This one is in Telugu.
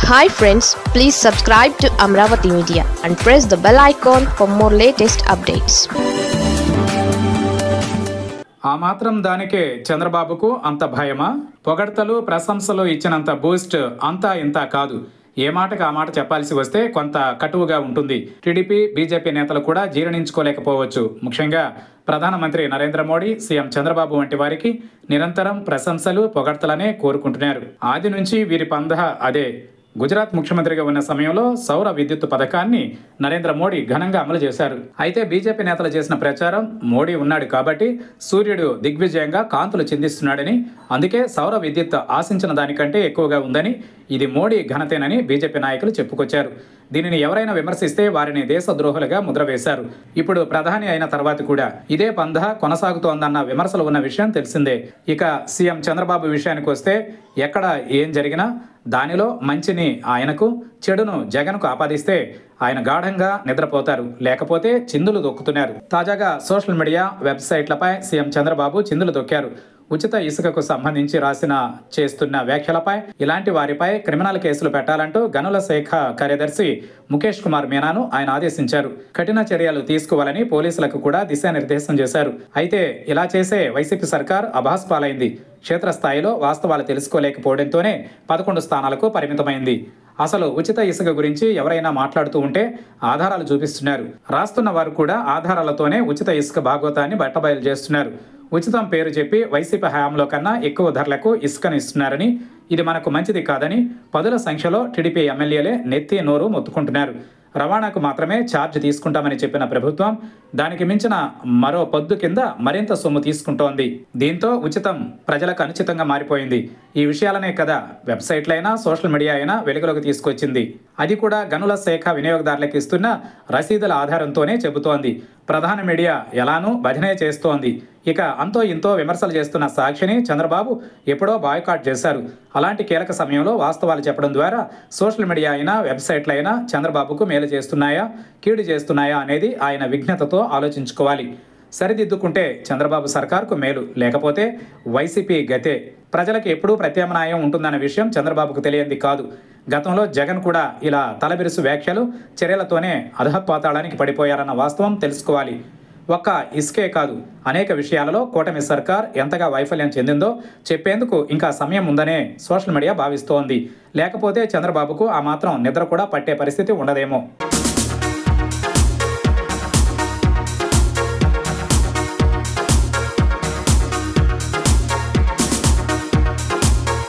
hi friends please subscribe to Amaravati media and press the bell icon for more latest updates ఆ మాత్రం దానికే చంద్రబాబుకు అంత భయమా పొగడ్తలు ప్రశంసలు ఇచ్చినంత బూస్ట్ అంతా ఇంత కాదు ఏ మాటకు ఆ మాట చెప్పాల్సి వస్తే కొంత కటువుగా ఉంటుంది టీడీపీ బీజేపీ నేతలు కూడా జీర్ణించుకోలేకపోవచ్చు ముఖ్యంగా ప్రధానమంత్రి నరేంద్ర మోడీ సీఎం చంద్రబాబు వంటి వారికి నిరంతరం ప్రశంసలు పొగడ్తలనే కోరుకుంటున్నారు ఆది నుంచి వీరి పంద అదే గుజరాత్ ముఖ్యమంత్రిగా ఉన్న సమయంలో సౌర విద్యుత్ పథకాన్ని నరేంద్ర మోడీ ఘనంగా అమలు చేశారు అయితే బీజేపీ నేతలు చేసిన ప్రచారం మోడీ ఉన్నాడు కాబట్టి సూర్యుడు దిగ్విజయంగా కాంతులు చిందిస్తున్నాడని అందుకే సౌర విద్యుత్ ఆశించిన దానికంటే ఎక్కువగా ఉందని ఇది మోడీ ఘనతేనని బీజేపీ నాయకులు చెప్పుకొచ్చారు దీనిని ఎవరైనా విమర్శిస్తే వారిని దేశద్రోహులుగా ముద్ర వేశారు ఇప్పుడు ప్రధాని అయిన తర్వాత కూడా ఇదే పంధ కొనసాగుతోందన్న విమర్శలు ఉన్న విషయం తెలిసిందే ఇక సీఎం చంద్రబాబు విషయానికి వస్తే ఎక్కడ ఏం జరిగినా దానిలో మంచిని ఆయనకు చెడును జగన్కు ఆపాదిస్తే ఆయన గాఢంగా నిద్రపోతారు లేకపోతే చిందులు దొక్కుతున్నారు తాజాగా సోషల్ మీడియా వెబ్సైట్లపై సీఎం చంద్రబాబు చిందులు దొక్కారు ఉచిత ఇసుకకు సంబంధించి రాసిన చేస్తున్న వ్యాఖ్యలపై ఇలాంటి వారిపై క్రిమినల్ కేసులు పెట్టాలంటూ గనుల శాఖ కార్యదర్శి ముఖేష్ కుమార్ మీనాను ఆయన ఆదేశించారు కఠిన చర్యలు తీసుకోవాలని పోలీసులకు కూడా దిశానిర్దేశం చేశారు అయితే ఇలా చేసే వైసీపీ సర్కార్ అభాస్ పాలైంది క్షేత్రస్థాయిలో వాస్తవాలు తెలుసుకోలేకపోవడంతోనే పదకొండు స్థానాలకు పరిమితమైంది అసలు ఉచిత ఇసుక గురించి ఎవరైనా మాట్లాడుతూ ఉంటే ఆధారాలు చూపిస్తున్నారు రాస్తున్న వారు కూడా ఆధారాలతోనే ఉచిత ఇసుక భాగోతాన్ని బట్టబయలు చేస్తున్నారు ఉచితం పేరు చెప్పి వైసీపీ హయాంలో కన్నా ఎక్కువ ధరలకు ఇసుకను ఇస్తున్నారని ఇది మనకు మంచిది కాదని పదుల సంఖ్యలో టీడీపీ ఎమ్మెల్యేలే నెత్తి నోరు మొత్తుకుంటున్నారు రవాణాకు మాత్రమే ఛార్జ్ తీసుకుంటామని చెప్పిన ప్రభుత్వం దానికి మించిన మరో పొద్దు కింద మరింత సొమ్ము తీసుకుంటోంది దీంతో ఉచితం ప్రజలకు అనుచితంగా మారిపోయింది ఈ విషయాలనే కదా వెబ్సైట్లైనా సోషల్ మీడియా అయినా వెలుగులోకి తీసుకొచ్చింది అది కూడా గనుల శాఖ వినియోగదారులకు ఇస్తున్న రసీదుల ఆధారంతోనే చెబుతోంది ప్రధాన మీడియా ఎలానూ భజనే చేస్తోంది ఇక అంతో ఇంతో విమర్శలు చేస్తున్న సాక్షిని చంద్రబాబు ఎప్పుడో బాయ్కాట్ చేశారు అలాంటి కీలక సమయంలో వాస్తవాలు చెప్పడం ద్వారా సోషల్ మీడియా అయినా వెబ్సైట్లు అయినా చంద్రబాబుకు మేలు చేస్తున్నాయా కీడు చేస్తున్నాయా అనేది ఆయన విఘ్నతతో ఆలోచించుకోవాలి సరిదిద్దుకుంటే చంద్రబాబు సర్కార్కు మేలు లేకపోతే వైసీపీ గతే ప్రజలకు ఎప్పుడూ ప్రత్యామ్నాయం ఉంటుందన్న విషయం చంద్రబాబుకు తెలియంది కాదు గతంలో జగన్ కూడా ఇలా తలబిరుసు వ్యాఖ్యలు చర్యలతోనే అధపాతాళానికి పడిపోయారన్న వాస్తవం తెలుసుకోవాలి ఒక్క ఇసుకే కాదు అనేక విషయాలలో కూటమి సర్కార్ ఎంతగా వైఫల్యం చెందిందో చెప్పేందుకు ఇంకా సమయం ఉందనే సోషల్ మీడియా భావిస్తోంది లేకపోతే చంద్రబాబుకు ఆ మాత్రం నిద్ర కూడా పట్టే పరిస్థితి ఉండదేమో